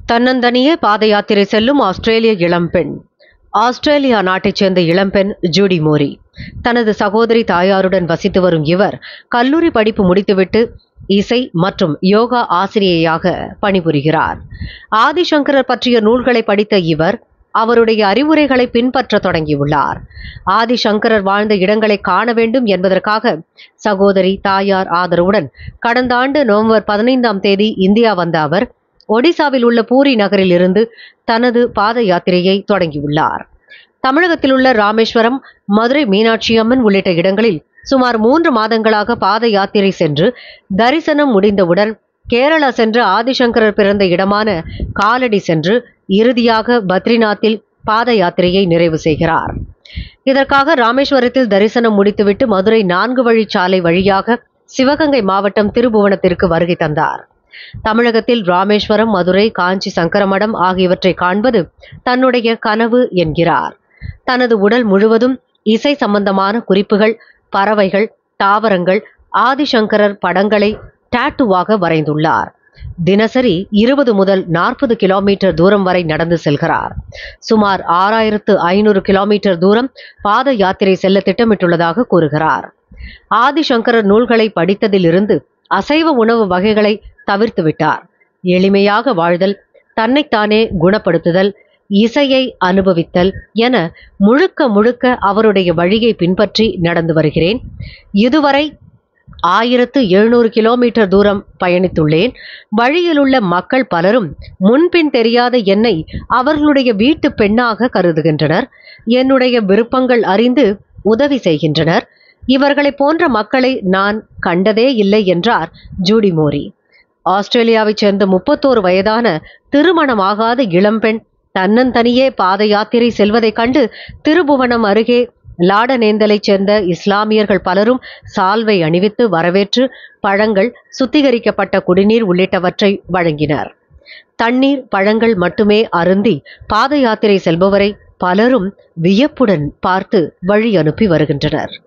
தன்னந்தனியே பாத யாத்திரை செல்லும் ஆஸ்திரேலிய இளம்பெண் ஆஸ்திரேலியா நாட்டைச் சேர்ந்த இளம்பெண் ஜூடி மோரி தனது சகோதரி தாயாருடன் வசித்து வரும் இவர் கல்லூரி படிப்பு முடித்துவிட்டு இசை மற்றும் யோகா ஆசிரியையாக பணிபுரிகிறார் ஆதிசங்கரர் பற்றிய நூல்களை படித்த இவர் அவருடைய அறிவுரைகளை பின்பற்ற தொடங்கியுள்ளார் ஆதிசங்கரர் வாழ்ந்த இடங்களை காண வேண்டும் என்பதற்காக சகோதரி தாயார் ஆதரவுடன் கடந்த ஆண்டு நவம்பர் பதினைந்தாம் தேதி இந்தியா வந்த அவர் ஒடிசாவில் உள்ள பூரி நகரில் இருந்து தனது பாத யாத்திரையை தொடங்கியுள்ளார் தமிழகத்தில் உள்ள ராமேஸ்வரம் மதுரை மீனாட்சி அம்மன் உள்ளிட்ட இடங்களில் சுமார் மூன்று மாதங்களாக பாத யாத்திரை சென்று தரிசனம் முடிந்தவுடன் கேரளா சென்று ஆதிசங்கரர் பிறந்த இடமான காலடி சென்று இறுதியாக பத்ரிநாத்தில் பாத யாத்திரையை நிறைவு செய்கிறார் இதற்காக ராமேஸ்வரத்தில் தரிசனம் முடித்துவிட்டு மதுரை நான்கு வழிச்சாலை வழியாக சிவகங்கை மாவட்டம் திருபுவனத்திற்கு வருகை தந்தார் தமிழகத்தில் ராமேஸ்வரம் மதுரை காஞ்சி சங்கரமடம் ஆகியவற்றை காண்பது தன்னுடைய கனவு என்கிறார் தனது உடல் முழுவதும் இசை சம்பந்தமான குறிப்புகள் பறவைகள் தாவரங்கள் ஆதிசங்கரர் படங்களை டாட்டுவாக வரைந்துள்ளார் தினசரி இருபது முதல் நாற்பது கிலோமீட்டர் தூரம் வரை நடந்து செல்கிறார் சுமார் ஆறாயிரத்து ஐநூறு கிலோமீட்டர் தூரம் பாத யாத்திரை செல்ல திட்டமிட்டுள்ளதாக கூறுகிறார் ஆதிசங்கரர் நூல்களை படித்ததிலிருந்து அசைவ உணவு வகைகளை தவிர்த்து விட்டார் எளிமையாக வாழ்தல் தன்னைத்தானே குணப்படுத்துதல் இசையை அனுபவித்தல் என முழுக்க முழுக்க அவருடைய வழியை பின்பற்றி நடந்து வருகிறேன் இதுவரை ஆயிரத்து எழுநூறு கிலோமீட்டர் தூரம் பயணித்துள்ளேன் வழியிலுள்ள மக்கள் பலரும் முன்பின் தெரியாத என்னை அவர்களுடைய வீட்டு பெண்ணாக கருதுகின்றனர் என்னுடைய விருப்பங்கள் அறிந்து உதவி செய்கின்றனர் இவர்களை போன்ற மக்களை நான் கண்டதே இல்லை என்றார் ஜூடி மோரி ஆஸ்திரேலியாவைச் சேர்ந்த முப்பத்தோரு வயதான திருமணமாகாத இளம்பெண் தன்னந்தனியே பாத யாத்திரை செல்வதைக் கண்டு திருபுவனம் அருகே லாடனேந்தலைச் சேர்ந்த இஸ்லாமியர்கள் பலரும் சால்வை அணிவித்து வரவேற்று பழங்கள் சுத்திகரிக்கப்பட்ட குடிநீர் உள்ளிட்டவற்றை வழங்கினர் தண்ணீர் பழங்கள் மட்டுமே அருந்தி பாத யாத்திரை செல்பவரை பலரும் வியப்புடன் பார்த்து வழி அனுப்பி வருகின்றனர்